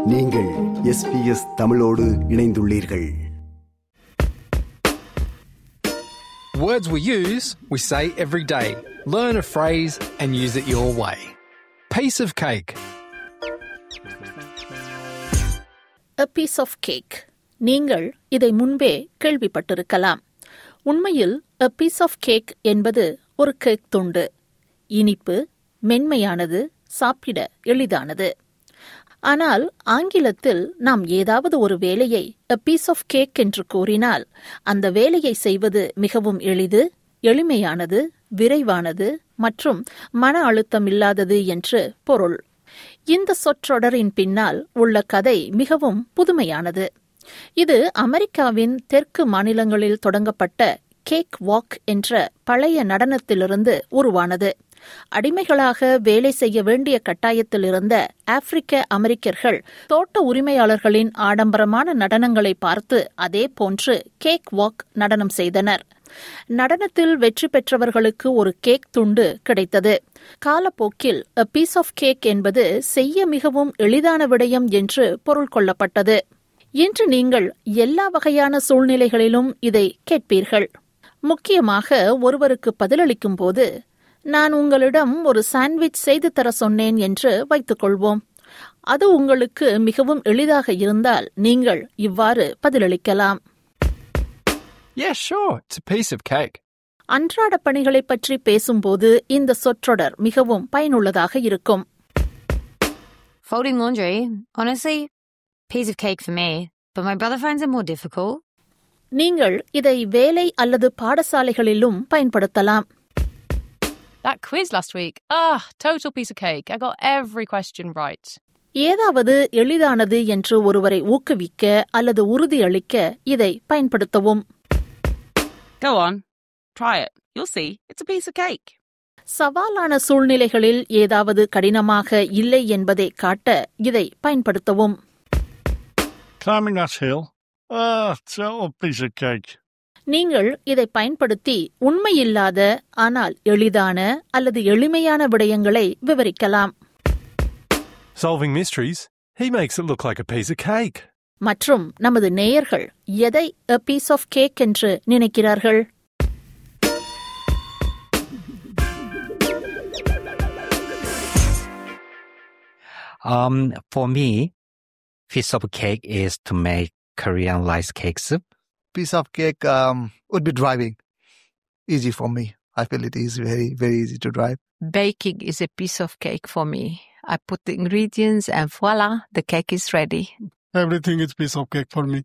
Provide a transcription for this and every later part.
நீங்கள் எஸ்பிஎஸ் தமிழோடு இணைந்துள்ளீர்கள் Words we use, we say every day. Learn a phrase and use it your way. Piece of cake. a piece of cake நீங்கள் இதை முன்பே கேள்விப்பட்டிருக்கலாம் உண்மையில் a piece of cake என்பது ஒரு கேக் துண்டு இனிப்பு மென்மையானது சாப்பிட எளிதானது ஆனால் ஆங்கிலத்தில் நாம் ஏதாவது ஒரு வேலையை a piece of cake என்று கூறினால் அந்த வேலையை செய்வது மிகவும் எளிது எளிமையானது விரைவானது மற்றும் மன அழுத்தமில்லாதது என்று பொருள் இந்த சொற்றொடரின் பின்னால் உள்ள கதை மிகவும் புதுமையானது இது அமெரிக்காவின் தெற்கு மாநிலங்களில் தொடங்கப்பட்ட கேக் வாக் என்ற பழைய நடனத்திலிருந்து உருவானது அடிமைகளாக வேலை செய்ய வேண்டிய கட்டாயத்தில் இருந்த ஆப்பிரிக்க அமெரிக்கர்கள் தோட்ட உரிமையாளர்களின் ஆடம்பரமான நடனங்களை பார்த்து அதே போன்று கேக் வாக் நடனம் செய்தனர் நடனத்தில் வெற்றி பெற்றவர்களுக்கு ஒரு கேக் துண்டு கிடைத்தது காலப்போக்கில் a piece of கேக் என்பது செய்ய மிகவும் எளிதான விடயம் என்று பொருள் கொள்ளப்பட்டது இன்று நீங்கள் எல்லா வகையான சூழ்நிலைகளிலும் இதை கேட்பீர்கள் முக்கியமாக ஒருவருக்கு பதிலளிக்கும் போது நான் உங்களிடம் ஒரு சாண்ட்விச் செய்து தர சொன்னேன் என்று வைத்துக் கொள்வோம் அது உங்களுக்கு மிகவும் எளிதாக இருந்தால் நீங்கள் இவ்வாறு பதிலளிக்கலாம் Yeah, sure, it's a piece of cake. அன்றாட பணிகளை பற்றி பேசும்போது இந்த சொற்றொடர் மிகவும் பயனுள்ளதாக இருக்கும் Folding laundry, honestly, piece of cake for me. But my brother finds it more difficult. நீங்கள் இதை வேலை அல்லது பாடசாலைகளிலும் பயன்படுத்தலாம் That quiz last week. Ah, total piece of cake. I got every question right. ஏதாவது எளிதானது என்று ஒருவரை ஊக்குவிக்க அல்லது உறுதியளிக்க இதை பயன்படுத்தவும் Go on, try it. You'll see. It's a piece of cake. சவாலான சூழ்நிலைகளில் ஏதாவது கடினமாக இல்லை என்பதை காட்ட இதை பயன்படுத்தவும் Climbing that hill. Ah, it's a little piece of cake. நீங்கள் இதை பயன்படுத்தி உண்மையில்லாத ஆனால் எளிதான அல்லது எளிமையான விடயங்களை விவரிக்கலாம் Solving mysteries, he makes it look like a piece of cake. மற்றும் நமது நேயர்கள் எதை a piece of cake என்று நினைக்கிறார்கள் Um, for me, piece of cake is to make Korean rice cake soup. piece of cake um, would be driving. Easy for me. I feel it is very, very easy to drive. Baking is a piece of cake for me. I put the ingredients and voila, the cake is ready. Everything is piece of cake for me.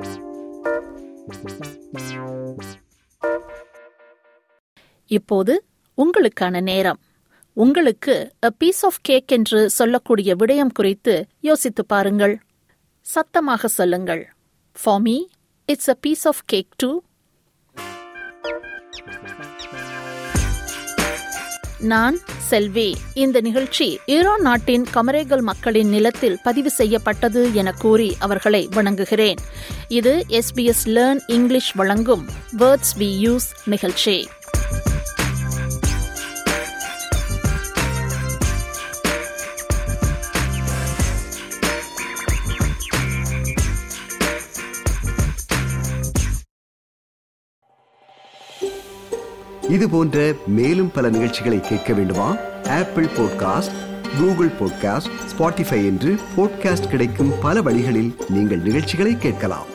இப்போது உங்களுக்கான நேரம் உங்களுக்கு a piece of cake என்று சொல்லக்கூடிய விடயம் குறித்து யோசித்து பாருங்கள் சத்தமாக சொல்லுங்கள் for me it's a piece of cake too நான் செல்வி இந்த நிகழ்ச்சி ஈரான் நாட்டின் கமரேகல் மக்களின் நிலத்தில் பதிவு செய்யப்பட்டது என கூறி அவர்களை வணங்குகிறேன் இது எஸ்பிஎஸ் லேர்ன் இங்கிலீஷ் வழங்கும் வேர்ட்ஸ் வி யூஸ் நிகழ்ச்சி இது போன்ற மேலும் பல நிகழ்ச்சிகளை கேட்க வேண்டுமா Apple podcast Google podcast Spotify என்று பாட்காஸ்ட் கிடைக்கும் பல வழிகளில் நீங்கள் நிகழ்ச்சிகளை கேட்கலாம்